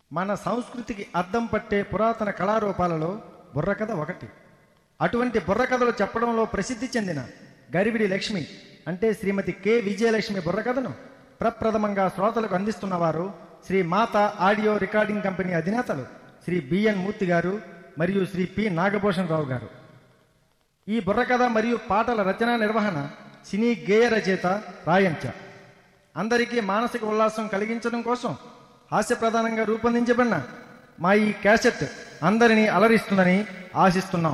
మన సంస్కృతికి అద్దం పట్టే పురాతన కళారూపాలలో బుర్రకథ ఒకటి అటువంటి బుర్రకథలు చెప్పడంలో ప్రసిద్ధి చెందిన గరివిడి లక్ష్మి అంటే శ్రీమతి కె విజయలక్ష్మి బుర్రకథను ప్రప్రథమంగా శ్రోతలకు అందిస్తున్నవారు శ్రీ మాత ఆడియో రికార్డింగ్ కంపెనీ అధినేతలు శ్రీ బిఎన్ మూర్తి గారు మరియు శ్రీ పి నాగభూషణ్ రావు గారు ఈ బుర్రకథ మరియు పాటల రచన నిర్వహణ సినీ గేయ రచయిత రాయంచ అందరికీ మానసిక ఉల్లాసం కలిగించడం కోసం హాస్యప్రధానంగా రూపొందించబడిన మా ఈ క్యాసెట్ అందరినీ అలరిస్తుందని ఆశిస్తున్నాం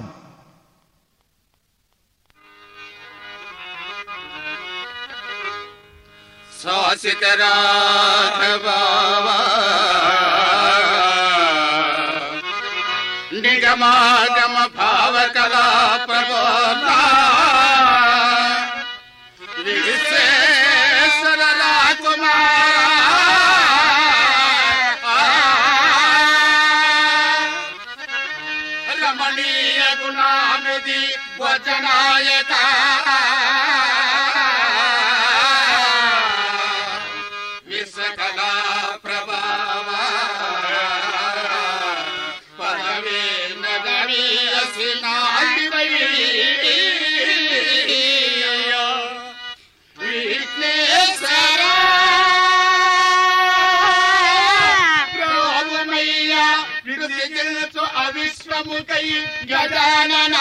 శాసిత రాఘవావా నిగమాగమ భావ కళా ప్రబోధా విశ్వేశ్వర రాకుమార రమణీయ గుణానిధి వచనాయక విశ్వకళా ప్రభావ పదవే నగరీయసి నాడివై విఘ్నేశ్వర రామమయ్య విడుదల తెలుసు అవిశ్వముకై గజానన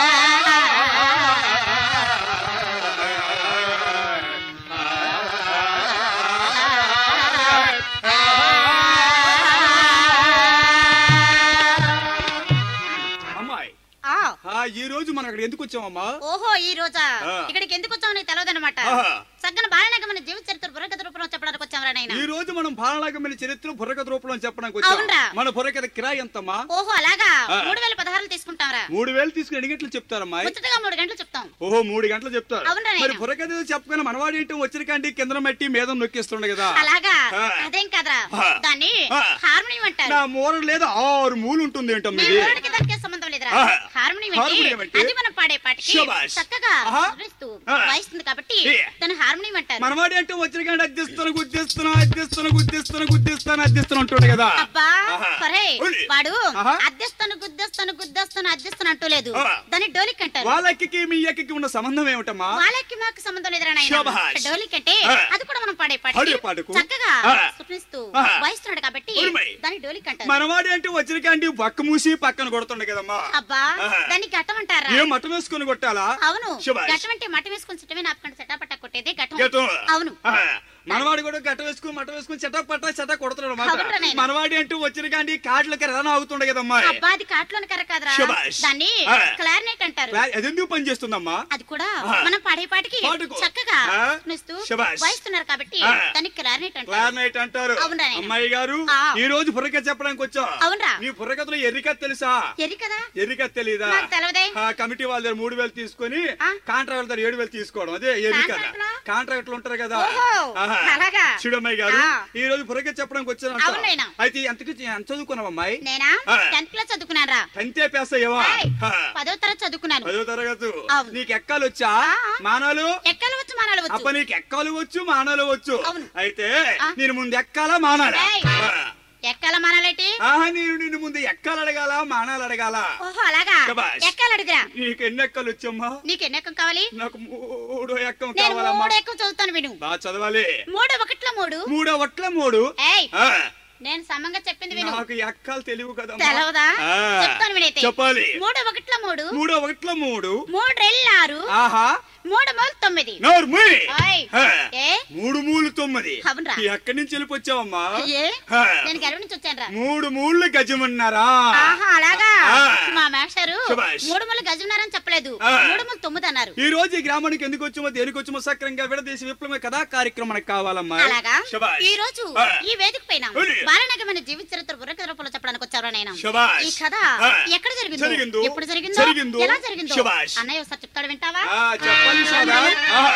అమ్మాయి ఆ ఆ, ఈ రోజు మనం అక్కడ ఎందుకు వచ్చామమ్మా ఓహో ఈ రోజా ఆ. ఇక్కడికి ఎందుకు వచ్చావు నీకు తెలియదన్నమాట ఆహా. సగ్గన బాలనగ మన జీవిత చరిత్ర బుర్రకథ రూపంలో చెప్పడానికి వచ్చావరా నాయన ఈ రోజు మనం బాలనాగమైన చరిత్ర బుర్రకథ రూపంలో చెప్పడానికి అవునరా? వచ్చాం మన బుర్రకథ కిరాయి ఎంతమ్మా ఓహో అలాగా ఆ. మూడు వేల పదహారులు తీసుకుంటాంరా మూడు వేలు తీసుకుని ఎన్ని గంటలు చెప్తారమ్మా ముచ్చటగా మూడు గంటలు చెప్తాం ఓహో మూడు గంటలు చెప్తారు అవునరా మరి నాయనా? బుర్రకథ ఏదో చెప్పగానే మనవాడు ఏంటో వచ్చిన కండి కింద మట్టి మీద నొక్కిస్తుండే కదా అలాగా ఆ. అదేం కాదురా ఆ. దాన్ని ఆ. హార్మోనియం అంటారు నా మూర లేదా ఆరు మూలు ఉంటుంది మీ ఏంటమ్మా ఇది మూడికి దానికి సంబంధం లేదురా ఆ. హార్మోనియం హార్మోనియం అంటే అంటే? అది మనం పాడే పాటకి శభాష్. చక్కగా ఆహా. వివరిస్తూ ఆ. వాయిస్తుంది కాబట్టి ఏ. దాన్ని హార్మోనియం అంటారు మనవాడు ఏంటో వచ్చిన కండి అద్దిస్తాను గుద్దిస్తాను అద్దిస్తాను గుద్దిస్తాను గుద్దిస్తాను అద్దిస్తాను అంటుండే కదా అబ్బా ఆహా. సరే ఉలి. వాడు ఆహా. అద్దెస్తాను గుద్దేస్తాను గుద్దేస్తాను అద్దెస్తాను అంటూ లేదు ఆ. దాన్ని డోలిక్ అంటారు వాళ్ళకి మీ అక్కకి ఉన్న సంబంధం ఏమిటమ్మా వాళ్ళకి మాకు సంబంధం లేదురా శభాష్. డోలిక్ అంటే ఆ. అది కూడా మనం పాడే పాట పాడే పాటకు? చక్కగా ఆ. సుప్రిస్తూ ఆ. వాయిస్తున్నాడు కాబట్టి ఉరిమై. దాన్ని డోలిక్ అంటారు మనవాడు ఏంటో వచ్చిన కండి పక్క మూసి పక్కన కొడుతుండే కదమ్మా అబ్బా ఆహా. దాన్ని ఘట్టం అంటారా ఏం మటం వేసుకుని కొట్టాలా అవును శభాష్. ఘట్టం అంటే మట్టి వేసుకొని చుట్టమే నాపకండి సెటపట్ట కొట్టేది ఘట్టం గతం. అవును ఆ, మనవాడు కూడా గట్ట వేసుకుని మట వేసుకుని చెట్ట పట్ట చెట్ట కొడుతున్నాడు అవునురా అన్నమాట నాయనా. మనవాడి అంటూ వచ్చిన కానీ కాట్లకి రన అవుతుండే కదమ్మా అబ్బా అది కాట్లోని కర్ర కాదురా శభాష్. దాన్ని ఆ. క్లారినేట్ అంటారు క్లా- అది ఎందుకు పని చేస్తుందమ్మా అది కూడా ఆ. మనం పాడే పాటకి పాటకు. చక్కగా ఆ. నిస్తూ శభాష్. వాయిస్తున్నారు కాబట్టి ఆ. దాన్ని క్లారినేట్ అంటారు క్లారినైట్ అంటారు అవునురా నాయనా. అమ్మాయి గారు ఆ. ఈ రోజు బుర్రకథ చెప్పడానికి వచ్చా అవునరా నీ బుర్రకథలో ఎర్రికథ తెలుసా ఎరి కదా ఎర్రికథ తెలీదా నాకు తెలవదే ఆ, కమిటీ వాళ్ళ దగ్గర మూడు వేలు తీసుకొని ఆ. కాంట్రాక్టర్ దగ్గర ఏడు వేలు తీసుకోవడం అదే ఎర్రికథ కాంట్రాక్టరా? కాంట్రాక్ట్లు ఉంటారు కదా ఓహో, ఆహా. అలాగా. చూడమ్మాయి గారు ఆ. ఈ రోజు బుర్రకథ చెప్పడానికి వచ్చాను అవునైనా. అయితే ఎంతకి ఎంత చదువుకున్నావు అమ్మాయి నేనా ఆ. టెన్త్ క్లాస్ చదువుకున్నారా అంతే పేసయ్యవా ఏయ్, పదో తరగతి చదువుకున్నాను పదో తరగతి అవును. నీకు ఎక్కాలు వచ్చా ఆ. మానాలు ఎక్కలు వచ్చు మానాలు అప్ప వచ్చు నీకు ఎక్కాలు వచ్చు మానాలు వచ్చు అవును. అయితే ఆ. నేను ముందు ఎక్కాలా మానాలా ఏయ్. ఆ. ఎక్కల మానాలేటి ఆహా నేను నిన్ను ముందు ఎక్కాలు అడగాల మానాలు అడగాల ఓహో అలాగా శభాష్. ఎక్కలు అడుగురా నీకు ఎన్ని ఎక్కలు వచ్చమ్మా నీకు ఎన్ని ఎక్కం కావాలి నాకు మూడో ఎక్కం నేను కావాలమ్మా మూడు ఎక్కం చదువుతాను విను బాగా చదవాలి మూడు ఒకట్ల మూడు మూడో వట్ల మూడు ఏయ్ ఆ, నేను సమంగా చెప్పింది విను నాకు ఎక్కాలు తెలియవు కదా తెలవదా చెప్తాను వినైతే చెప్పాలి మూడు ఒకట్ల మూడు మూడో ఒకట్ల మూడు మూడు రెళ్ళు ఆరు ఆహా మూడు మూడు తొమ్మిది నోరు మూయ్. ఓయ్. ఆ, ఏ మూడు మూలు తొమ్మిది అవునరా. ఎక్కడి నుంచి వెళ్ళిపోచ్చావమ్మా ఏ ఆ, నేను గర్వ నుంచి వచ్చాను రా మూడు మూళ్ళు గజమన్నారా ఆహా అలాగా ఆ. మా మాస్టారు శభాష్. మూడు ముళ్ళు గజున్నారని చెప్పలేదు ఆ. మూడు ముళ్ళు తొమ్మిది అన్నారు ఈ రోజు ఈ గ్రామానికి ఎందుకు వచ్చామో దేనికి వచ్చామో సక్రంగా విడదీసి విప్లవ కథా కార్యక్రమం మనకు కావాలమ్మా అలాగా శభాష్. ఈ రోజు ఆ. ఈ వేదిక పైన ఉరి. బాలనగమైన జీవిత చరిత్ర బుర్రకథ రూపంలో చెప్పడానికి వచ్చారు నేను శభాష్. ఈ కథ ఆ. ఎక్కడ జరిగిందో జరిగిందో. ఎప్పుడు జరిగిందో జరిగిందో. ఎలా జరిగిందో శభాష్. అన్నయ్య ఒకసారి చెప్తాడు వింటావా ఆ, చెప్పండి సోదా ఆహా,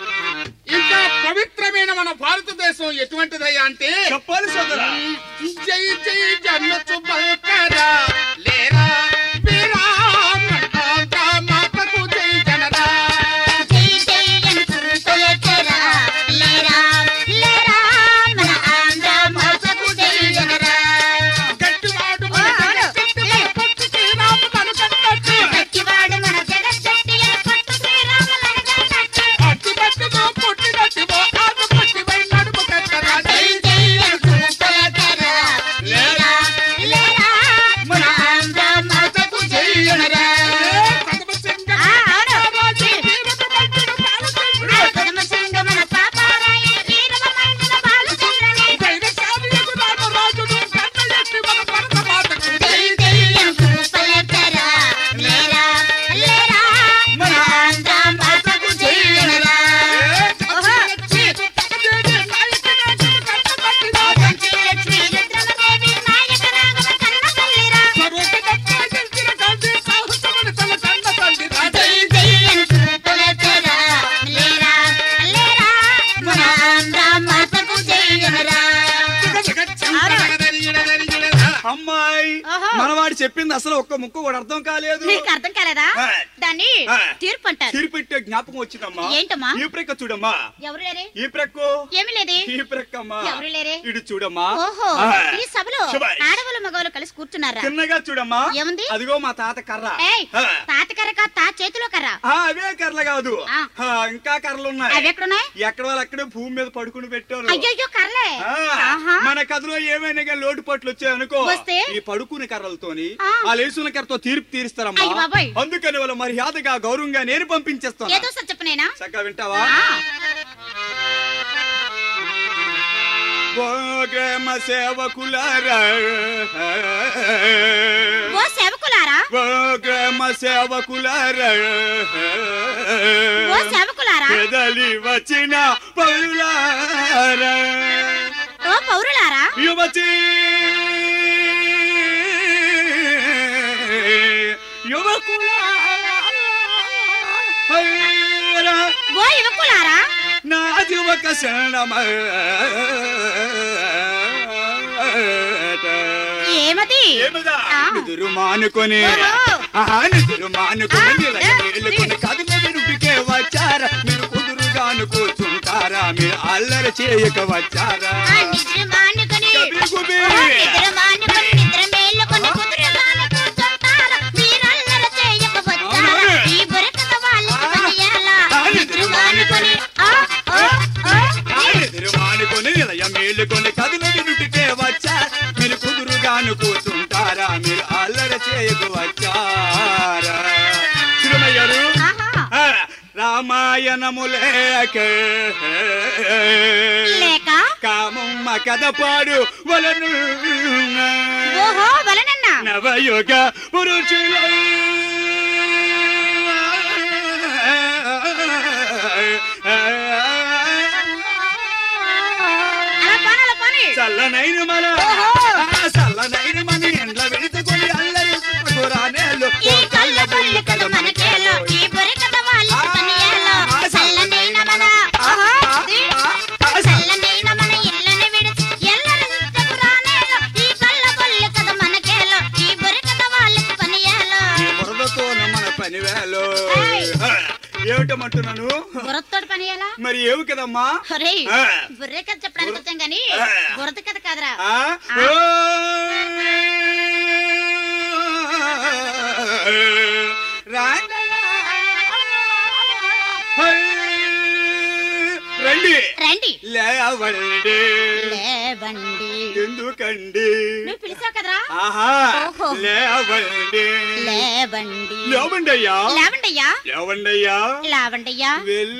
ఇంకా పవిత్రమైన మన భారతదేశం ఎటువంటిదయ్యా అంటే చెప్పాలి సోదరా జై జై జన్నతు బల్కరా లేరా వీరా మంటాంతా మాతకు జై జనరా జై జై అనుకుంటూ ఎక్కరా, లేరా, లేరా, మన ఆంధ్ర మాతకు జై జనరా. గట్టి ఓహో. మనవాడు చెప్పింది అసలు ఒక్క ముక్క కూడా అర్థం కాలేదు నీకు అర్థం కాలేదా ఆ. దాన్ని ఆ. తీర్పు అంటారు తిరిపెట్టే జ్ఞాపకం వచ్చిందమ్మా ఏంటమ్మా? ఈ ప్రక్క చూడమ్మా ఎవరు లేరే ఈ ప్రక్కు ఏమి లేదే ఈ ప్రక్కమ్మా ఎవరు లేరే ఇటు చూడమ్మా ఓహో ఆ. ఈ సభలో శభాష్. ఆడవాళ్ళు మగవాళ్ళు కలిసి కూర్చున్నారా చిన్నగా చూడమ్మా ఏముంది? అదిగో మా తాత కర్ర ఏయ్ ఆ. తాత కర్ర కాదు తా చేతిలో కర్ర ఆ, అవే కర్రలు కాదు ఆ. ఆ, ఇంకా కర్రలు ఉన్నాయి అవి ఎక్కడున్నాయి ఎక్కడ వాళ్ళు అక్కడే భూమి మీద పడుకుని పెట్టారు అయ్యో కర్రలే ఆ, ఆహా మన కథలో ఏమైనా కానీ లోటు పట్లు వచ్చాయనుకో వస్తే? ఈ పడుకుని కర్రలతోని ఆ. ఆ లేసున కర్రతో తీర్పు తీరుస్తారమ్మా అయ్య బాబోయ్. అందుకని వాళ్ళ మర్యాదగా గౌరవంగా నేను పంపించేస్తాను ఏదో సార్ చెప్పనేనా చక్కగా వింటావా ఆ. ఓ గ్రామ సేవకులారా ఓ సేవకులారా ఓ గ్రామ సేవకులారా ఓ సేవకులారా పెదలి వచ్చిన పౌరులారా ఓ పౌరులారా యువతి యువకులారా ఓ యువకులారా నాది ఒక శరణమ ఏమది ఏమిదా ఆ. నిదురు మానుకొని ఓహో. ఆహా, నిదురు మానుకొని ఆ, నిలయ ఏ, మేలుకొని కథ మీరుడికే వచ్చారా మీరు కుదురుగాను కూర్చుంటారా మీరు అల్లరి చేయక వచ్చారా ఆ నిద్ర మానుకొని కబి గుబి. ఓ నిద్ర మానుకొని నిద్ర మేలుకొని కుదురుగాను కూర్చుంటారా మీరల్లర చేయక వచ్చారా అవును. ఈ బురకత వాళ్ళకి ఆ. పనియాలా ఆ, నిద్ర మానుకొని ఆ ఆ ఆ ఎదురు మానుకొని నిలయ మేలుకొని కథలు వినుటికే వచ్చా మీరు కుదురుగాను కూర్చుంటారా మీరు అల్లరి చేయకు వచ్చారా చిరుమయ్యారు ఆహా ఆ, రామాయణము లేక లేక కామమ్మ కథ పాడు వలను ఓహో వలనన్నా నవయుగ పురుషుల అలా పోనీ అలా పోనీ చల్లనైన మన ఓహో. ఆ చల్లనైన మన ఎండ్ల వెళుతుకొని అల్లరి రానేళ్ళు ఈ కళ్ళ బొల్లి కథ మనకేలో ఈ బురకత వాళ్ళకి పనియాలో చల్లనైన మన ఓహో ఇది. చల్లనైన మన ఇళ్ళని విడిచి ఎల్లరింతకు రానేలో ఈ కళ్ళ బొల్లి కథ మనకేలో ఈ బురకత వాళ్ళకి పనియాలో బురదతో మన పని వేలో ఏయ్. ఏమిటమంటున్నాను బురతతోటి పనియాలా మరి ఏమి కదమ్మా ఒరేయ్ ఆ. బుర్రె కథ చెప్పడానికి వచ్చాం గాని ఆ. బురద కథ కాదురా ఆ? ఆ. ఓ! రాండయ్యా. హై! రండి రండి లేవండి లేవండి ఎందుకండి నువ్వు పిలిచావు కదరా ఆహా ఓహో. లేవండి లేవండి లేవండయ్యా లేవండయ్యా లేవండయ్యా లేవండయ్యా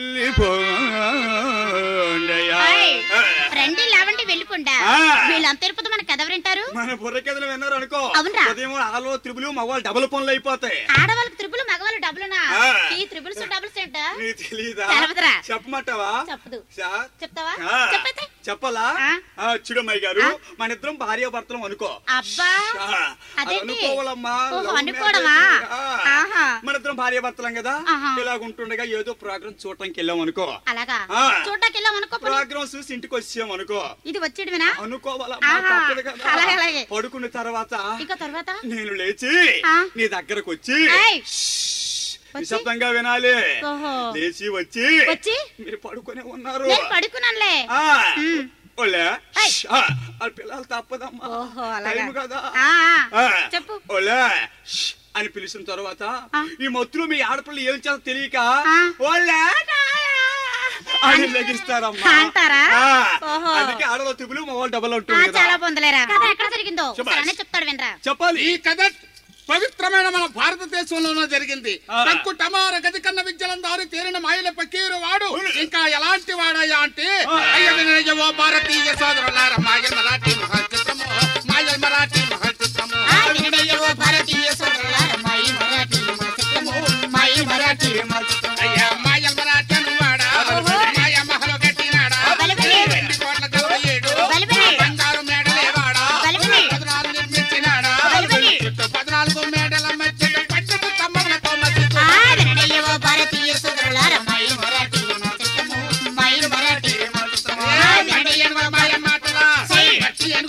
వెళ్ళిపోండయ్యా ఏయ్, రండి లేవండి వెళ్ళిపోండా ఆ. వీళ్ళంత ఇరుపుతో మన కథ వింటారు మన బుర్ర కథలు విన్నారు అనుకో అవునురా. ఉదయం ఆలో త్రిబులు మగవాళ్ళు డబుల్ పనులు అయిపోతాయి ఆడవాళ్ళకి త్రిపులు మగవాళ్ళు డబ్బులునా ఆ. ఈ త్రిపుల్స్ డబ్బుల్స్ ఏంటా నీకు తెలీదా తెలవదురా. చెప్పమంటావా చెప్పదు చా- చెప్తావా ఆ. చెప్పైతే చెప్పాలా ఆ. ఆ, చూడమ్మాయి గారు ఆ. మన ఇద్దరం భార్య భర్తలం అనుకో అబ్బా ఆ, అది అదేంటి? అనుకోవాలమ్మా ఓహో, లవ్ అనుకోవడమా? మ్యారేజ్. ఆ. ఆహా. మన ఇద్దరం భార్య భర్తలం కదా ఆహా. ఇలాగ ఉంటుండగా ఏదో ప్రోగ్రామ్ చూడటానికి వెళ్ళాం అనుకో అలాగా ఆ. చూడ్డానికి వెళ్ళాం అనుకో పోనీ. ప్రోగ్రామ్ చూసి ఇంటికి వచ్చాం అనుకో ఇది వచ్చేయడమేనా అనుకోవాలమ్మా ఆహా. తప్పదు కదా అలాగే, అలాగే. పడుకున్న తర్వాత ఇంకా తర్వాత నేను లేచి ఆ. నీ దగ్గరకు వచ్చి ఏయ్, వచ్చి? నిశ్శబ్దంగా వినాలి ఓహో. లేచి వచ్చి వచ్చి? మీరు పడుకునే ఉన్నారు నేను పడుకున్నానులే ఆ. ఉమ్. ఓలే ఏయ్. ఆ, ఆ పిల్లలు తప్పదమ్మా ఓహో అలాగా టైం కదా ఆ, ఆ. ఆ. చెప్పు ఓలే ష్ అని పిలిచిన తర్వాత ఆ. ఈ మత్తులో మీ ఆడపిల్లలు ఏం చేస్తా తెలియక ఆ. ఓలే అని లెగిస్తారమ్మా అంటారా? ఆ. ఓహో. అందుకే ఆడలో తిబులు మా వాళ్ళు డబల్ ఆ, ఉంటుంది కదా చాలా పొందలేరా కథ ఎక్కడ జరిగిందో శభాష్. సరే చెప్తాడు వినరా చెప్పాలి ఈ కథ పవిత్రమైన మన భారతదేశంలోనే జరిగింది ఆ. కంకు టమార గది కన్న విద్యలందారు తేరిన మాయల పకీరు వాడు ఇంకా ఎలాంటి వాడయ్యా అంటే ఆ. అయ్య వినయ ఓ భారతీయ సోదరులార మాయల్ మరాఠీ మహర్చిత్రము మాయల్ మరాఠీ మహర్చిత్రము ఆ, వినడయ్య ఓ భారతీయ సోదరులార, మాయి మరాఠీ మహర్చిత్రము, మాయి మరాఠీ అయ్యా మాయల్ మరాఠీ వాడా ఓహో. మాయ మహలు కట్టినాడా బలబలి. రెండు కోట్ల డెబ్బై ఏడు బలబలి. బంగారు మేడలే వాడా బలబలి. పద్నాలుగు నిర్మించినాడా బలబలి. చుట్టూ పద్నాలుగు మేడల మధ్య పద్దెనిమిది స్తంభములతో మసీదు ఆ, వినడయ్య ఓ భారతీయ సోదరులార, మాయి మరాఠీ మహర్చిత్రము, మాయి మరాఠీ ఆ, వినడయ్య ఓ భారతీయ మాయ మాటలా సై. గట్టి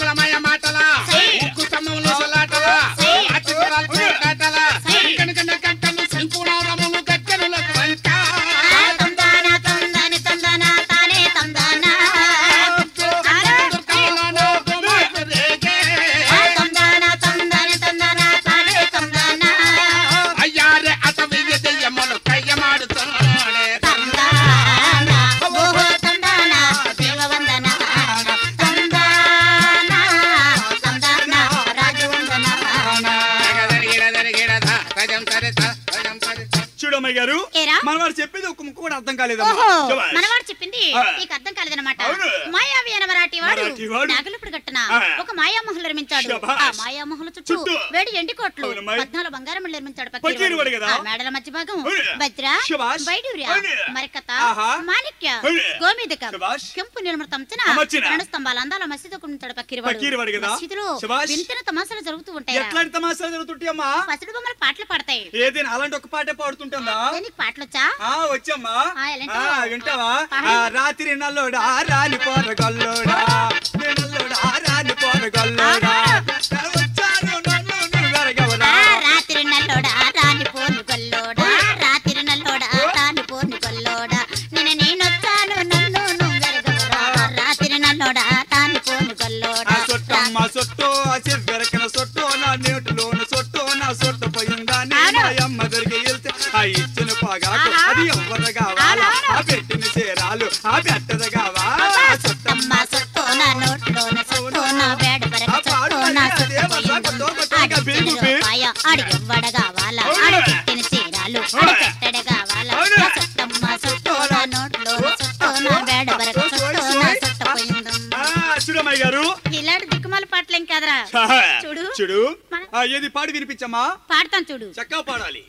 మనవాడు చెప్పేది ఒక ముక్క కూడా అర్థం కాలేదమ్మా ఓహో శభాష్. మనవాడు చెప్పింది ఆ. నీకు అర్థం కాలేదన్నమాట అవును. మాయావి అనే మరాఠీ వాడు మరాఠీవాడు. నాగలుపుడు గట్టన ఆ. ఒక మాయామహల్ నిర్మించాడు శభాష్. ఆ మాయామహల్ చుట్టూ చుట్టూ. వేడి ఎండి కోట్లు అవునమ్మాయి. పద్నాలుగు బంగారం నిర్మించాడు పకీరు వాడు కదా? ఆ మేడల మధ్య భాగం అవును. భద్ర శభాష్. వైడూర్య అవును. మరకత ఆహా. మాణిక్య అవును. గోమేదకం శభాష్. కెంపు నిర్మృతంచిన అమర్చిన. రెండు స్తంభాల అందాల మసీదు ఉంటాడు పక్కిరివాడు పకీరువాడు కదా? మసీదులో శభాష్. వింతన తమాసాలు జరుగుతూ ఉంటాయి ఎట్లాంటి తమాషాలు జరుగుతుంటాయమ్మా పసిడి బొమ్మలు పాటలు పాడతాయి ఏదైనా అలాంటి ఒక పాటే పాడుతుంటుందా నీకు పాటలు వచ్చా ఆ వచ్చమ్మా ఆ, ఎలాంటి ఆ, వా? వింటావా పాడండి. ఆ, రాత్రి నల్లోడా రాని పోరగల్లోడా నల్లోడా రాని పోరగల్లోడా వచ్చాను నన్ను నువ్వు వెరగవరా ఆ రాత్రి నల్లోడా రాని పోను గొల్లోడా రాత్రి నల్లోడా రాని పోను గొల్లోడా నిన్న నేనొచ్చాను నన్ను నువ్వెరగవరా రాత్రి నల్లోడా రాని పోను ఆ గొల్లోడా సొట్టమ్మ సొట్టు ఆ చెవ్వెరకన సొట్టు నా నేటిలోన సొట్టు నా సొట్టు పోయిందా నీ అవును. మాయమ్మ దగ్గరికి వెళ్తే ఆ ఇచ్చిన పాగాకు ఆహా. అది ఎవ్వరు కావాలా అవును. ఆ పెట్టిన చీరాలు ఆ పెట్టద కావాలా ఆ సొట్టమ్మ అమ్మ సొట్టో నా నోట్లోన సొట్టో నా వేడ పరక ఆ పాడు సొట్టో నా మరి అదే సొట్టు మసాక తోపటోగా బేగు బే. అడిగెవ్వడ కావాలా అవును. ఆడి పెట్టిన చీరాలు ఆడి పెట్టడ కావాలా అవును. నా సొట్టమ్మ సొట్టో నా నోట్లోన సొట్టో నా వేడ పరక సొట్టో నా సొట్టు పోయిందమ్మ ఆ, చూడమ్మాయి గారు ఇలాంటి దిక్కుమాల పాటలేం కాదురా చూడు. చూడు మన- ఆ, ఏది పాడి వినిపించమ్మా పాడతాను చూడు చక్కగా పాడాలి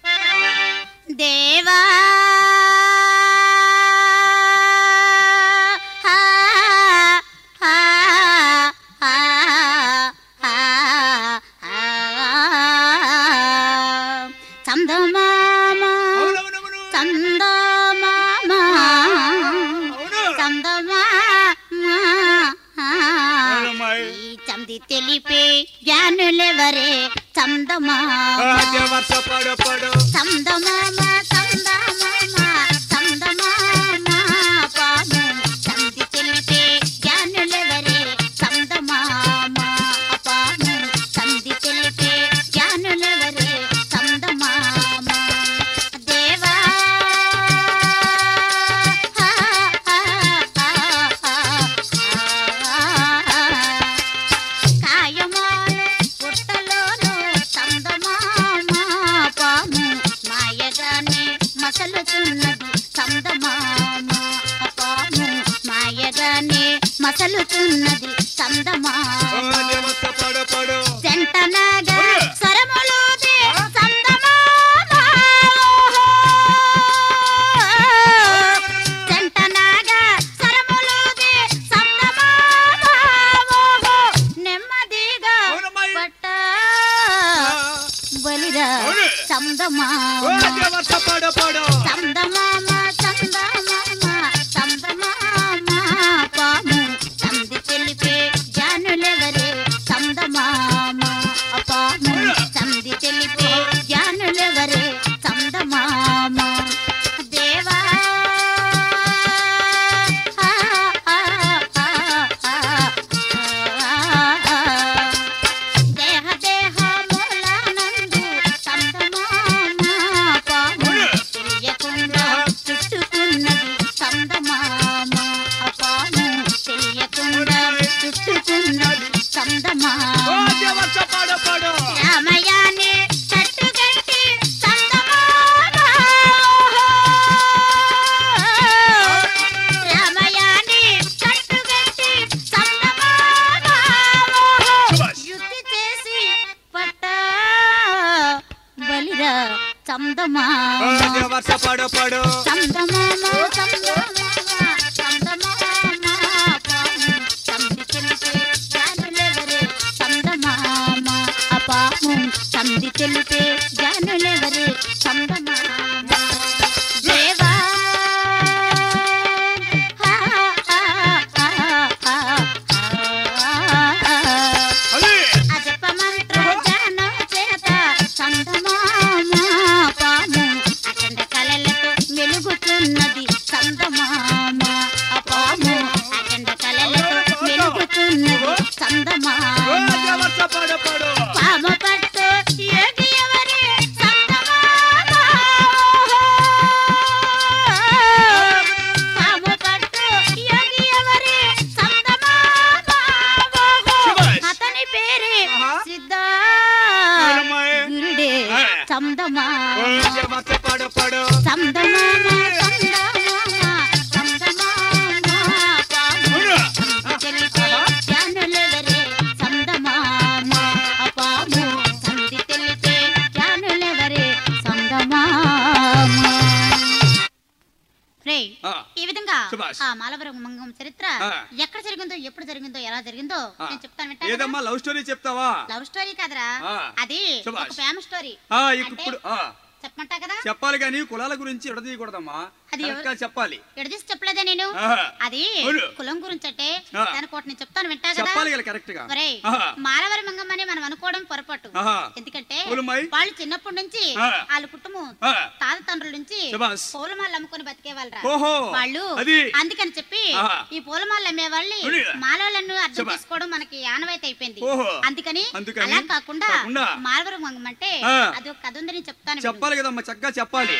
దేవా హా, హా, హా, హా, హా. చందమామ అవునవునవును. చందమామ అవును. చందమామ అవునమ్మాయి. ఈ చంది తెలిపే జ్ఞానులెవరే చందమామ అదే వర్ష పడు పడు చందమామ చందమామ చందమామ పాము చంది తెలిపే జ్ఞానులెవరే చందమామ పాము చంది తెలిపే జ్ఞానులెవరే చందమామ దేవా హా, హా, హా, హా. కాయమాలు పుట్టలోను చందమామ పాము మాయగానే మసలుతున్నది చందమామ పాము మాయగానే మసలుతున్నది చందమామ అదే వర్ష పడు పడు జంటనాగా స్వరములోదే చందమామ జంటనాగా స్వరములోదే చందమామ నెమ్మదిగా అవునమ్మాయి. పట్ట బలిరా అవును. చందమామ అదే వర్ష పడు పడు చందమామ చందమామ చందమామ పాము చంది తెలిపే జానులెవరే చందమామ పాము చంది తెలిపే జానులెవరే చందమామ దేవా ఆ, ఆ, ఆ, ఆ, ఆ. దేహ దేహ మూలానందు చందమామ పాము తెలియకుండా చుట్టుకున్నది చందమామ పాము తెలియకుండా చుట్టుకున్నది చందమామ అదే వర్ష పడు పడు రామయానే కట్టుగట్టి చందమామ రామయానే కట్టుగట్టి చందమామ యుద్ధి చేసి పట్ట బలిరా చందమామ అదే వర్ష పడు పడు చందమామ చందమామ చందమామ పాము చంది తెలిపే జానులెవరే చందమామ అపాము చంది తెలిపే జానులెవరే చందమామ దేవా హా, హా, హా, హా, హా. అది అజపమంత్ర ధ్యానం చేత చందమామ పాము అఖండ కళలతో వెలుగుతున్నది చందమామ ఆ పాము అఖండ కళలతో వెలుగుతున్నది చందమామ అదే వర్ష పడు పడు పాము పట్టు యోగి ఎవరే రేయ్ ఆ. ఈ విధంగా శభాష్. ఆ మాలవరం మంగం చరిత్ర ఆ. ఎక్కడ జరిగిందో ఎప్పుడు జరిగిందో ఎలా జరిగిందో ఆ. నేను చెప్తాను వింటావా? ఏదమ్మా లవ్ స్టోరీ చెప్తావా లవ్ స్టోరీ కాదురా ఆ. అది శభాష్. ఒక ఫేమస్ స్టోరీ ఆ, అంటే ఇప్పుడు ఆ, చెప్పమంటా కదా చెప్పాలి కానీ కులాల గురించి ఎడదీయకూడదమ్మా అది కరెక్ట్ గా చెప్పాలి ఎడదీసి చెప్పలేదా నేను ఆహా. అది అవును. కులం గురించి అంటే ఆ. దానికి ఒకటి నేను చెప్తాను వింటా కదా చెప్పాలి కదా కరెక్ట్ గా ఒరేయ్ ఆహా. మాలవరి మంగమ్మని మనం అనుకోవడం పొరపాటు ఆహా. ఎందుకంటే పూలమాయి? వాళ్ళు చిన్నప్పటి నుంచి ఆ. వాళ్ళ కుటుంబం ఆ. తాత తండ్రుల నుంచి శభాష్. పూలమాలు అమ్ముకుని బతికే వాళ్ళరా ఓహో వాళ్ళు అది అందుకని చెప్పి ఆహా. ఈ పూలమాలు అమ్మే వాళ్ళని అవును. మాలలను అర్థం శభాష్. చేసుకోవడం మనకి ఆనవాయితీ అయిపోయింది ఓహో. అందుకని అందుకని? అలా కాకుండా కాకుండా? మాలవరం మంగం అంటే ఆ. అది ఒక కథ ఉందని చెప్తాను విను. చెప్పాలి కదమ్మా చక్కగా చెప్పాలి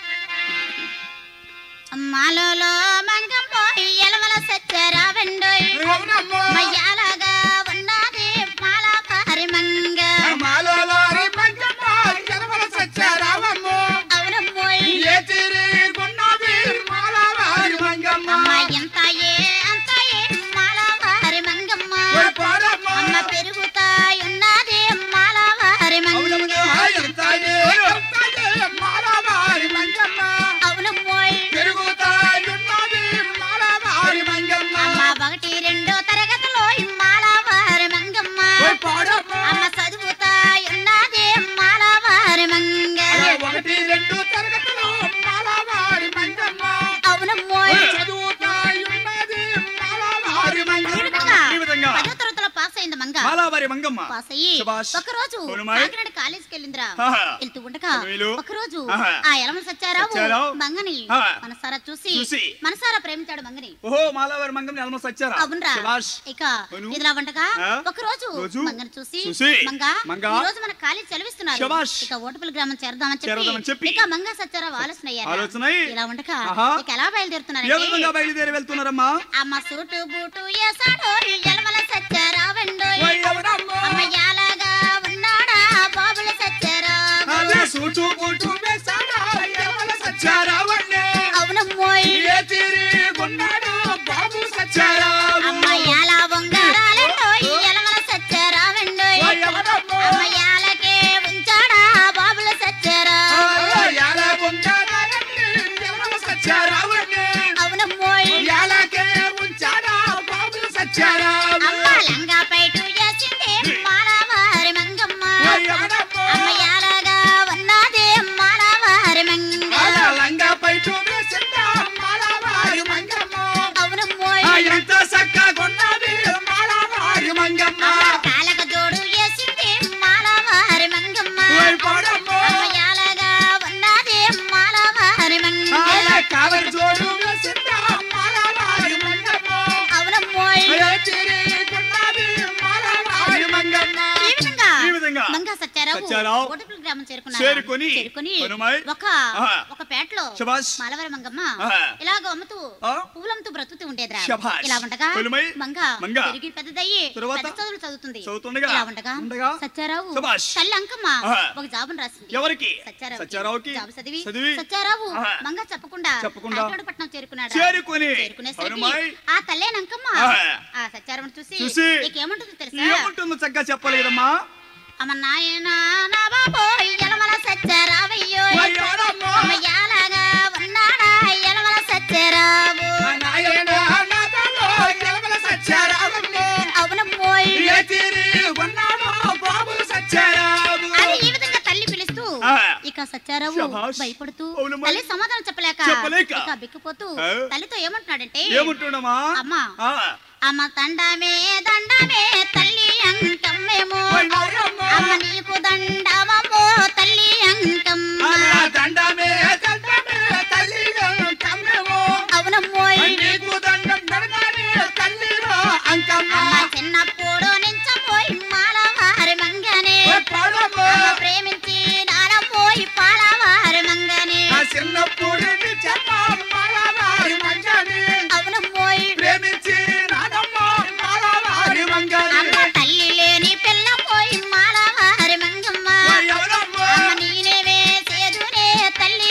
మాలలో మంగం పోయి ఎలవల సచ్చరావండోయ్ అవునమ్మో. మయ్యాలాగా ఉన్నది మాల పరిమంగ మాలోలారి మంగమ్మ, ఎనమల సత్యారామమ్మో. అవునమ్మోయ్ ఏ తిరిగున్నది మాలవారి మంగమ్మ. అమ్మ ఎంత ఏ అంత ఏ మాల పరిమంగమ్మ ఓ పాడమ్మ. అమ్మ పెరుగుతాయున్నది మాల పరిమంగ ఎంతయే, ఎంతయే మాలవారి మంగమ్మ. అవునమ్మోయ్ పెరుగుతాయున్నది మాలవారి మంగమ్మ. అమ్మ ఒకటి రెండో తరగతిలో ఈ మాల పరిమంగమ్మ ఓ పాడమ్మ. అమ్మ చదువుతాయున్నది మాల పరిమంగ ఒకటి రెండు తరగతులు మాలవారి మంగమ్మ. అవునమ్మోయ్ చదువుతాయున్నది మాలవారి మంగమ్మ. విధంగా ఈ విధంగా పదో తరగతిలో పాస్ అయింది మంగ మాలావారి మంగమ్మ పాస్ అయ్యి శభాష్. ఒక రోజు అవునమ్మాయ్. కాకినాడ కాలేజీకి వెళ్ళిందిరా ఆహా. వెళ్తూ ఉండగా వీలు. ఒక రోజు ఆహా. ఆ ఎలమ సచ్చారావు సత్యారావు. మంగని ఆహా. మనసారా చూసి చూసి. మనసారా ప్రేమించాడు మంగని ఓహో మాలావారి మంగమ్మ ఆల్మోస్ట్ వచ్చారా అవునరా శభాష్. ఇక అవును. ఇదిలా ఉండగా ఆ? ఒక రోజు రోజు. మంగని చూసి చూసి. మంగ మంగ. ఈ రోజు మన కాలేజ్ సెలవిస్తున్నారు శభాష్. ఇక ఓటుపల్లి గ్రామం చేరదామని చేరదామని చెప్పి. చెప్పి ఇక మంగ సచ్చారావు ఆలోచన అయ్యారు ఆలోచనై. ఇలా ఉండగా ఆహా. ఇక ఎలా ఏ విధంగా బయలుదేరుతున్నారు బయలుదేరి వెళ్తున్నారమ్మా అమ్మ సూటు బూటు వేసాడో ఎలమల సచ్చారావండో ఓయ్ ఎవరమ్మా? అమ్మ యాలాగా ఉన్నాడా బాబుల సచ్చారావు అదే సూటు బూటు వేశాడా, ఎవల సచ్చారావన్నే. అవునమ్మోయ్ ఏ తిరిగున్నాడు బాబు సచ్చారావు. అమ్మ యాలా వంగారాలండో ఎలమల సచ్చారావండో ఓయ్ ఎవరమ్మా? అమ్మ యాలకే ఉంచాడా బాబుల సచ్చారావు ఆ, యాల బొంగారాలన్నీ, ఎవల సచ్చారావన్నే. అవునమ్మోయ్ యాలకే ఉంచాడా బాబు సచ్చారావు. అమ్మ లంగా పైటు వేసింది మాలవారి మంగమ్మ ఓయ్ ఎవరమ్మా? అమ్మ యాలగా ఉన్నది మాలవారి మంగ అలా లంగా పైటు వేసిందా మాలవారి మంగమ్మ. అవునమ్మోయ్ ఆ, ఎంత చక్కగున్నది మాలవారి మంగమ్మ. కాలక జోడు వేసింది మాలవారి మంగమ్మ ఓయ్ పాడమ్మా. అమ్మ యాలగా ఉన్నది మాలవారి మంగ అలా కావలి జోడు వేసిందా మాలవారి మంగమ్మ. అవునమ్మోయ్ ఏ తిరిగున్నది మాలవారి మంగమ్మ. ఈ విధంగా ఈ విధంగా మంగా సత్యారావు సత్యారావు ఓటపల్లి గ్రామం చేరుకున్నారు చేరుకొని, చేరుకొని హనుమాయ్. ఒక ఆహా. ఒక పేటలో శభాష్. మాలవారి మంగమ్మ ఆహా. ఇలాగ అమ్ముతూ ఆ? పూలమ్ముతూ బ్రతుకుతూ ఉండేదిరా శభాష్. ఇలా ఉండగా హనుమాయ్. మంగ మంగ. పెరిగి పెద్దదయ్యి తరువాత? పెద్ద చదువులు చదువుతుంది చదువుతుండగా? ఇలా ఉండగా ఉండగా? సత్యారావు శభాష్. తల్లి అంకమ్మ ఆహా. ఒక జాబును రాసింది ఎవరికి సత్యారావుకి. సత్యారావుకి జాబు చదివి చదివి సత్యారావు ఆహా. మంగ చెప్పకుండా చెప్పకుండా కాకినాడపట్నం చేరుకున్నాడు చేరుకొని చేరుకునేసరికి హనుమాయ్. ఆ తల్లే నంకమ్మ ఆహా. ఆ సత్యారావుని చూసి చూసి. నీకేమంటుందో తెలుసా ఏముంటుందో చక్కగా చెప్పాలి కదమ్మా అమ్మ నాయన నా బాబోయ్ ఎలమల సత్యారావయ్యో ఓయ్ ఎవరమ్మా? అమ్మ యాలాగా ఉన్నాడా ఎలమల సత్యారావు నాయన నాదలో ఎలమల సత్యారావన్నే. అవునమ్మోయ్ ఏ తిరిగున్నాడు బాబు సత్యారావు. అని ఈ విధంగా తల్లి పిలుస్తూ ఆ. ఇక సత్యారావు శభాష్. భయపడుతూ అవునమ్మా. తల్లి సమాధానం చెప్పలేక చెప్పలేక. ఇక బిక్కుపోతూ ఆ. తల్లితో ఏమంటున్నాడంటే ఏముంటున్నామా అమ్మా ఆ. అమ్మ తండమే దండమే తల్లి అంకమ్మేమో ఓయ్ నాయనమ్మా. అమ్మ నీకు దండమమ్మో తల్లి అంకమ్మ అలా దండమే దండమే తల్లిలో కమ్మేమో. అవునమ్మోయ్ నీకు దండం పెడతానే తల్లిలో అంకమ్మ. అమ్మ చిన్నప్పుడు నించపోయి మాలవారి మంగనే ఓ పాడమ్మా. అమ్మ ప్రేమించి నానపోయి పాలవారి మంగనే నా చిన్నప్పుడు నీ చెప్ప మాలవారి మంగని. అవునమ్మోయ్ ప్రేమించి నానమ్మ మాలవారి మంగని. అమ్మ తల్లి లేని పిల్ల పోయి మాలవారి మంగమ్మ ఓ ఎవరమ్మా? అమ్మ నేనే వేసేదునే తల్లి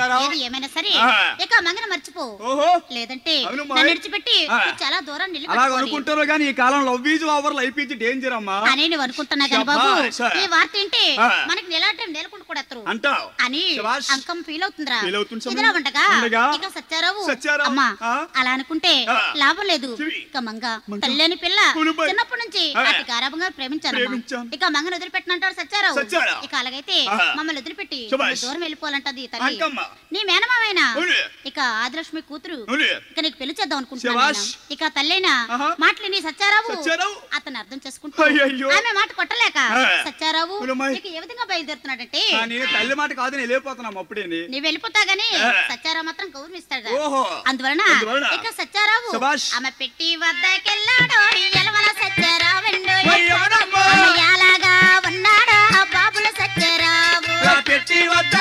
సత్యారావు. ఏది ఏమైనా సరే ఆ. ఇక మంగన మర్చిపో ఓహో లేదంటే అవును మాయ్. నన్ను విడిచిపెట్టి ఆ. నువ్వు చాలా దూరం నిల్లు అలా కట్టుకోవాలి. అనుకుంటారు కానీ ఈ కాలం love is over life is danger అమ్మా అని నువ్వు అనుకుంటున్నా కానీ బాబు శభాష్. ఈ వార్త ఏంటి ఆ. మనకి నెలాటం నెలకొండ కూడా ఎత్తరు అంటావు అని శభాష్. అంకం ఫీల్ అవుతుందిరా ఫీల్ అవుతుంది సమయం. ఇదిలా ఉండగా ఉండగా. ఇక సత్యారావు సత్యారావు. అమ్మా ఆ. అలా అనుకుంటే ఆ. లాభం లేదు చెవి. ఇక మంగ మంగ. తల్లిని పిల్ల కులుబై. చిన్నప్పటి నుంచి ఆ. అతి గారాభంగా ప్రేమించాను ప్రేమించాను. ఇక మంగను వదిలిపెట్టినంటాడు సత్యారావు సత్యారావు. ఇక అలాగైతే ఆ. మమ్మల్ని వదిలిపెట్టి శభాష్. నువ్వు దూరం వెళ్ళిపోవాలంటది తల్లి అంకమ్మ. నీ మేనమావైనా అవును. ఇక ఆదిలక్ష్మి కూతురు అవును. ఇక నీకు పెళ్లి చేద్దాం అనుకుంటున్నాను శభాష్. నాయనా. ఇక తల్లైనా ఆహా. మాటలు నీ సత్యారావు సత్యారావు. అతను అర్థం చేసుకుంటూ అయ్యయ్యో. ఆమె మాట కొట్టలేక ఆ. సత్యారావు ఉలమాయ్. ఇక ఏ విధంగా బయలుదేరుతున్నాడంటే కానీ తల్లి మాట కాదు నేను వెళ్ళిపోతున్నాం అప్పుడేని నీవు వెళ్ళిపోతా గానీ ఆ. సత్యారావు మాత్రం గౌరవిస్తాడు ఓహో అందువలన అందువలన. ఇక సత్యారావు శభాష్. ఆమె పెట్టి వద్దకెళ్ళాడో ఎలవల సత్యారావుండు ఓయ్ ఎవడమ్మా? ఎలాగా ఉన్నాడా బాబుల సత్యారావు నా పెట్టి వద్ద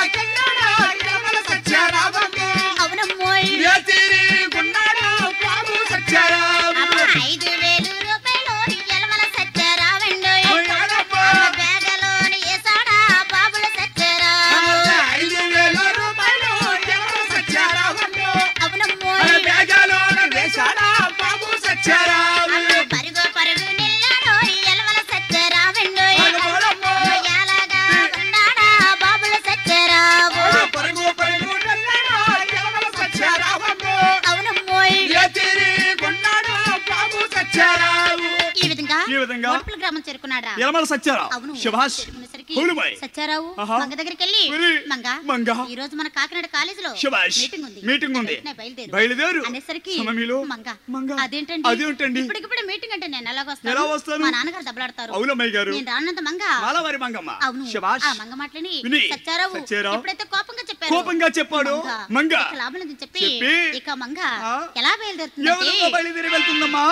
సత్యారావు అవునమ్మోయ్ ఏ తీరిగున్నాడు బాబు సత్యారావు అమ్మ ఐదు వేలు రూపాయలు ఎలవల సత్యారావుండు ఓయ్ ఎవడమ్మా? బేగలోని ఏసాడా బాబుల సత్యారావు ఐదు వేల రూపాయలు ఎవరు సత్యారావు అవునమ్మోయ్ బేగాలోన వేశాడా బాబు సత్యారావు పరుగు పరుగు నిల్లాడో ఎలవల సత్యరావండు పరుగులమ్మో. ఎలాగా ఉన్నాడా బాబుల సత్యరావు పరుగు పరుగు నల్లడా ఎవరు సత్యారావు అవునమ్మోయ్ ఏ తీరిగున్నాడు బాబు సత్యారావు ఈ విధంగా ఈ విధంగా మోట్పుల గ్రామం చేరుకున్నాడా ఎలమల సత్యారావు అవును శభాష్ చేరుకునేసరికి హోలుబాయ్. సత్యారావు ఆహా. మంగ దగ్గరికి వెళ్ళి ఒరి. మంగ మంగ. ఈ రోజు మన కాకినాడ కాలేజీలో శభాష్ మీటింగ్ ఉంది మీటింగ్ ఉంది వెంటనే బయలుదేరు బయలుదేరు అనేసరికి సమమిలో మంగ మంగ అదేంటండి అదేంటండి ఇప్పటికిప్పుడే మీటింగ్ అంటే నేను ఎలా వస్తాను ఎలా వస్తాను? మా నాన్నగారు దెబ్బలాడతారు అవునమ్మయ్య గారు నేను రానంత మంగ మాలవారి మంగమ్మ అవును శభాష్ ఆ మంగ మాటలని విని, సత్యారావు సత్యారావు ఎప్పుడైతే కోపంగా చెప్పారు కోపంగా చెప్పాడు మంగ ఇక లాభం లేదని చెప్పి చెప్పి, ఇక మంగ ఆ, ఎలా ఎవరితో బయలుదేరుతుంది బయలుదేరి వెళ్తుందమ్మా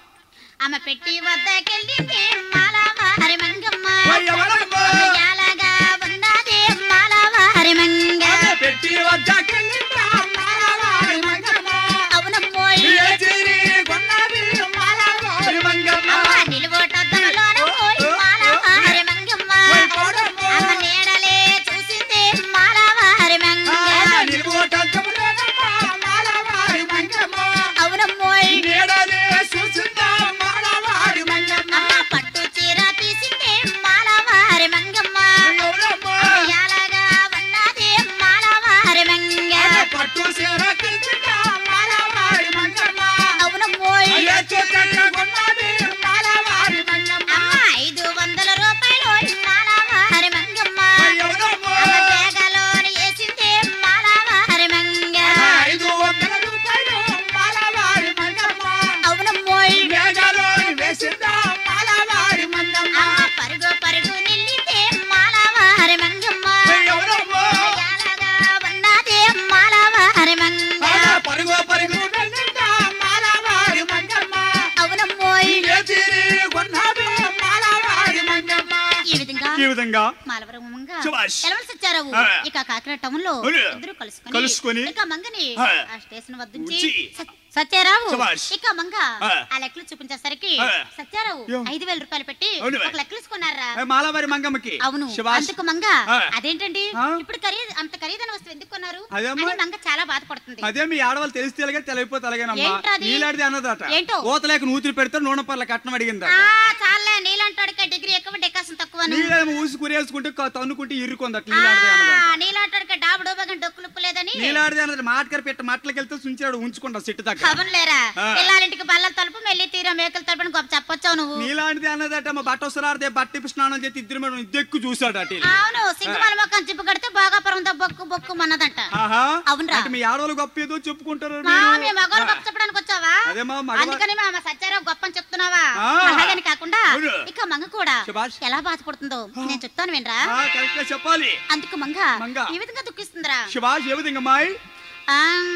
ఆమె పెట్టి వద్దకెళ్ళింది మాలవారి మంగమ్మ ఓయ్ ఎవరమ్మా? ఎలాగా ఉన్నది మాలవారి మంగ పెట్టి వద్దకెళ్ళిందా మాలవారి మంగమ్మ అవునమ్మోయ్ ఏ తీరి కొన్నది మాలవారి మంగమ్మ అమ్మ నిలువొట్టొద్దములోన పోయి మాలవారి మంగమ్మ ఓయ్ పోడమ్మా. అమ్మ నీడలే చూసింది మాలవారి మంగ ఆ, నిలువోటంతములోనమ్మా మాలవారి మంగమ్మ అవునమ్మోయ్ నీడనే చూసిందా మాలవారి మంగమ్మ అమ్మ పట్టు చీర తీసింది మాలవారి మంగమ్మ ఎవరమ్మా? ఎలాగా ఉన్నది మాలవారి మంగ పట్టు సీర తీసిందా మాలవారి మంగమ్మ అవునమ్మోయ్ అయ్యే చూడండి కొన్నది మాలవారి మంగమ్మ అమ్మ ఐదు వందల రూపాయలు మాలవారి మంగమ్మ ఎవరమ్మా? అమ్మ బేగలోని వేసింది మాలవారి మంగ ఐదు వందల రూపాయలు మాలవారి మంగమ్మ అవునమ్మోయ్ మేఘాలో వేసిందా మాలవారి మంగమ్మ అమ్మ పరుగు పరుగు నిల్లింది మాలవారి మంగమ్మ ఎవరమ్మా? ఎలాగా ఉన్నది మాలవారి మంగ ఆ, పరుగు పరుగు వెళ్ళిందా మాలవారి మంగమ్మ అవునమ్మోయ్ ఏ తీరి కొన్నది మాలవారి మంగమ్మ ఈ విధంగా ఈ విధంగా మాలవరం మంగ శభాష్. ఎలవల సచ్చారావు ఆ. ఇక కాకినాడ టౌన్ లో అవును. ఇద్దరు కలుసుకొని కలుసుకొని ఇక మంగని ఆ. ఆ స్టేషన్ వద్ద ఉంచి. నుంచి స- సత్యారావు శభాష్. ఇక మంగ ఆ. ఆ లెక్కలు చూపించేసరికి ఆ. సత్యారావు యో. ఐదు వేల రూపాయలు పెట్టి అవును. ఒక లెక్కలు తీసుకున్నారా ఏ, మాలవారి మంగమ్మకి అవును శభాష్. అందుకు మంగ ఆ. అదేంటండి ఆ. ఇప్పుడు ఖరీదు అంత ఖరీదైన వస్తువు ఎందుకు కొన్నారు అదేమ్మా. అని మంగ చాలా బాధపడుతుంది అదే మీ ఆడవాళ్ళు తెలిసి తెలియక తెలియకపోతే అలాగేనమ్మా ఏంటది? నీలాడిది అన్నదట ఏంటో? ఊతలేక నూతులు పెడితే నూనె పర్ల కట్నం అడిగిందట ఆ చాలే నీలంటాడికి డిగ్రీ ఎక్కువ డెకాసం తక్కువ నీళ్ళేమో ఊసి కురేసుకుంటే క- తన్నుకుంటే ఇరుకుందట నీలాడిది అన్నదట నీలంటాడికి డాబు డోబగా డొక్కులుప్పు లేదని నీలాడిది అన్నది మాటకర పెట్ట మట్లకి వెళ్తే సుంచాడు ఉంచుకుంటా చెట్టు దగ్గర కబన్ లేరా ఆ. పిల్లలింటికి బల్లల తలుపు మెల్లి తీరా మేకల తలుపు అని గొప్ప చెప్పొచ్చావు నువ్వు నీలాంటిది అన్నదట మా బట్ట వస్తున్నారదే బట్ట ఇప్పి స్నానం చేసి ఇద్దరు మేడం ఇద్దెక్కు చూసాడు అటు వెళ్ళి. అవును సింగమాల మొక్కం జిప్పు కడితే భోగాపురం బొక్కు బొక్కు మన్నదంట ఆహా అవునురా. అంటే మీ ఆడవాళ్ళు గొప్ప ఏదో చెప్పుకుంటారు మా మీరు. మీ మగవాళ్ళు గొప్ప చెప్పడానికి వచ్చావా అదే మా మగవా- అందుకని మా సత్యారావు గొప్ప అని చెప్తున్నావా ఆ. అలాగని కాకుండా అవును. ఇక మంగ కూడా శభాష్. ఎలా బాధపడుతుందో నేను చెప్తాను వినరా ఆ, కరెక్ట్ గా చెప్పాలి అందుకు మంగ మంగ. ఈ విధంగా దుఃఖిస్తుందిరా శివాజ్ ఏ విధంగా మాయ్ ఆమ్,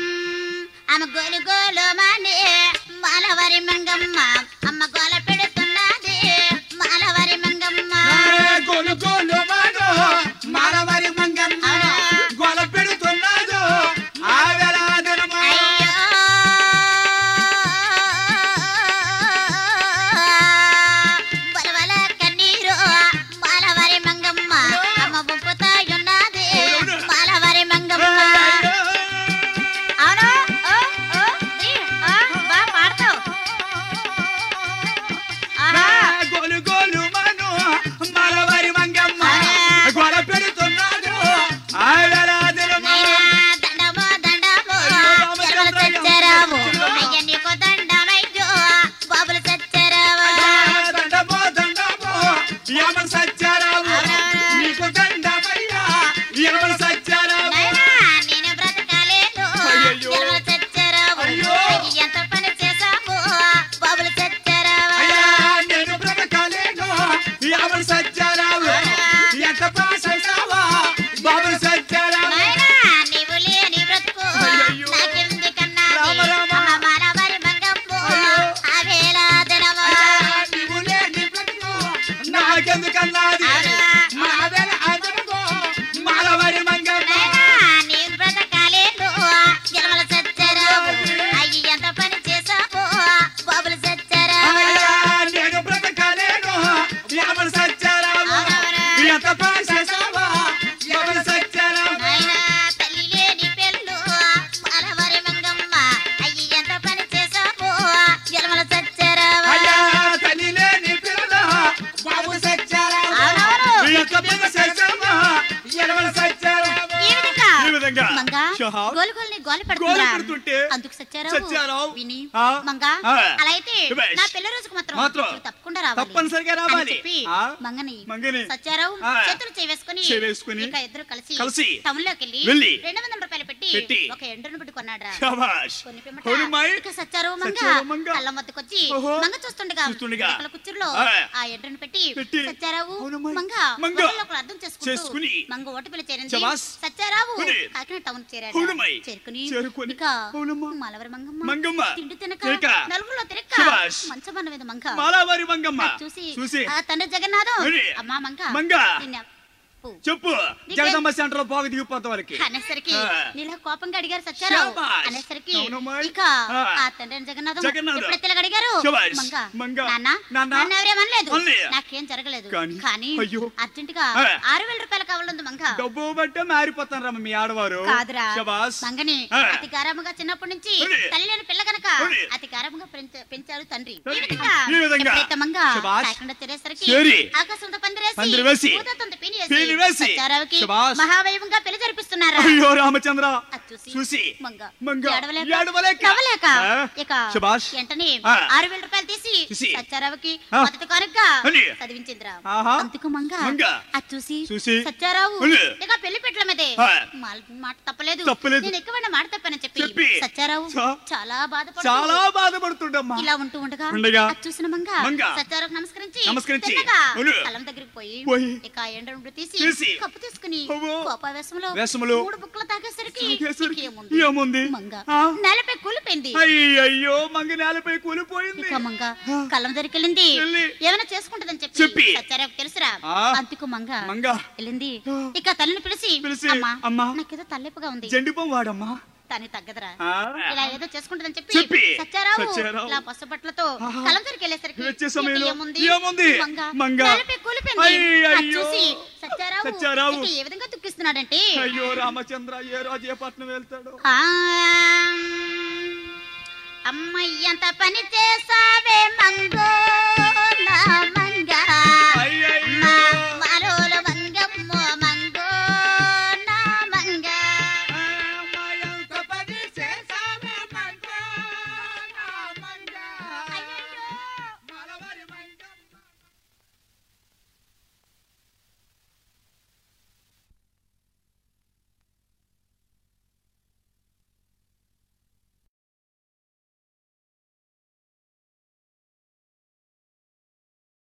ఆమె గోలు గోలు మానే మాలవారి మంగమ్మ అమ్మ గోల పెడుతున్నది మాలవారి మంగమ్మ గోలు గోలు మాను మానవారి మంగమ్మ అవునా? గోల పెడుతున్నాడు ఆ వేళాదనమా అయ్యో బలవల కన్నీరు మాలవారి మంగమ్మ అమ్మ బొప్పుతాయున్నది మాలవారి మంగమ్మ అయ్యో ఆహా. గోలు గోల్ని గోలు గోల పెడుతుందా పెడుతుంటే అందుకు సచ్చారావు సత్యారావు. విని ఆ. మంగా ఆ. అలా అయితే శభాష్. నా పెళ్లి రోజుకు మాత్రం మాత్రం. నువ్వు తప్పకుండా రావాలి తప్పనిసరిగా అని రావాలి. చెప్పి ఆ. మంగని మంగని. సత్యారావు ఆ. చేతులు చేవేసుకుని చేవేసుకుని ఇక ఇద్దరు కలిసి కలిసి టౌన్ లోకి వెళ్ళి వెళ్ళి రెండు వందల రూపాయలు పెట్టి పెట్టి ఒక ఎండ్రను పెట్టి కొన్నాడు శభాష్ కొన్ని పిమ్మట హోరుమాయ్. ఇక సచ్చారు మంగ సచ్చారు మంగ. కళ్ళ మద్దకొచ్చి ఓహో. మంగ చూస్తుండగా చూస్తుండగా. రెక్కల కుర్చీలో ఆ. ఆ ఎండ్రను పెట్టి పెట్టి. సచ్చారావు హోరుమాయ్. మంగ మంగ. ఒకరినొకరు అర్థం చేసుకుంటూ చేసుకుని. మంగ ఓటు పిల్ల చేరింది శభాష్. సచ్చారావు హోరే. కాకినాడ టౌన్ చేరాడు హోరుమాయ్. చేరుకుని చేరుకుని. ఇక హోలమ్మ. మలవరి మంగమ్మ మంగమ్మ. తిండి తినక తినక. నలుగురిలో తిరక్క శభాష్. మంచమన్న మీద మంగ మాలావారి మంగమ్మ అది చూసి చూసి ఆ తండ్రి జగన్నాథం హోరే. అమ్మా మంగ మంగ. నిన్ను అప్పు. చెప్పు నీకే- జగదమ్మ సెంటర్ లో పోగ దిగిపోతా వాళ్ళకి అనేసరికి ఆ. నీలా కోపంగా అడిగారు సత్యారావు శభాష్. అనేసరికి అవునమ్మాయి. ఇక ఆ. ఆ తండ్రి జగన్నాథం జగన్నాథం. ఎప్పుడైతే ఇలాగ అడిగారు శభాష్. మంగ మంగ. నాన్న నాన్న. నన్ను ఎవరేమనలేదు అనలే. నాకేం జరగలేదు కానీ, కానీ అయ్యో. అర్జెంట్ గా ఆ. ఆరు వేల రూపాయలు కావాలంది మంగ డబ్బు బట్టే మారిపోతాను రమ్మ మీ ఆడవారు కాదురా శబాస్ మంగని ఆ. అతి గారాముగా చిన్నప్పటి నుంచి ఉంది. తల్లి లేని పిల్ల గనక ఉంది. అతి గారాముగా పెంచ- పెంచారు తండ్రి ఈ తండ్రి. విధంగా ఈ విధంగా. ఎప్పుడైతే మంగ శభాష్. కాకుండా తిరేసరికి చేరి. ఆకాశంతో పందిరేసి పందిరి వేసి. భూతత్వంతో పీని పీని వేసి వేసి. సత్యారావుకి శభాష్. మహావైభవంగా పెళ్లి జరిపిస్తున్నారా అయ్యో రామచంద్ర అది చూసి చూసి మంగ మంగ ఏడవలేక, ఏడవలేక. నవ్వలేక, ఆ. ఇక శభాష్. వెంటనే ఆ. ఆరు వేల రూపాయలు తీసి చూసి. సత్యారావుకి ఆ. మొదటి కానుకగా అని. చదివించిందిరా ఆహా. అందుకు మంగ మంగ. అది చూసి చూసి. సత్యారావు అని. ఇక పెళ్లి పెట్టల మీదే ఆ. మాల్- మాట తప్పలేదు తప్పలేదు. నేను ఎక్కువ మాట తప్పని చెప్పి చెప్పి. సత్యారావు చా. చాలా బాధపడుతూ చాలా బాధపడుతుండమ్మా ఇలా ఉంటూ ఉండగా ఉండగా. అది చూసిన మంగ మంగ. సత్యారావు నమస్కరించి నమస్కరించి. తిన్నగా అవును. కలం దగ్గరికి పోయి పోయి. ఇక ఎండ నుండి తీసి తీసి. కప్పు తీసుకుని అవ్వో. కోపావేశంలో వేషములో. మూడు బుక్కలు తాగేసరికి తాగేసరికి ఇక ఏముంది? ఏముంది? మంగ ఆ. నేలపై కూలిపోయింది అయ్యయ్యో మంగ నేలపై కూలిపోయింది ఇక మంగ కళ్ళం దగ్గరికి వెళ్ళింది వెళ్ళి. ఏమైనా చేసుకుంటదని చెప్పి చెప్పి. సత్యారావు తెలుసురా ఆ. అందుకు మంగ మంగ. వెళ్ళింది ఆ. ఇక తల్లిని పిలిచి పిలిచి, అమ్మా అమ్మా. నాకేదో తల్లెప్పుగా ఉంది జెండిపం వాడమ్మా తని తగ్గదరా ఆ. ఇలా ఏదో చేసుకుంటుందని చెప్పి చెప్పి. సత్యారావు సత్యారావు. ఇలా పసుపట్లతో ఆహా. కలం దగ్గరికి వెళ్ళేసరికి వచ్చే ఇక సమయంలో ఏముంది ఏముంది? మంగ మంగ. నేలపై కూలిపోయింది అయ్యయ్యో. అది చూసి సత్యారావు సత్యారావు. ఇక ఏ విధంగా దుఃఖిస్తున్నాడంటే అయ్యో రామచంద్ర ఏ రోజు ఏ పట్నం వెళ్తాడు ఆ, అమ్మ ఎంత పని చేసావే మంగో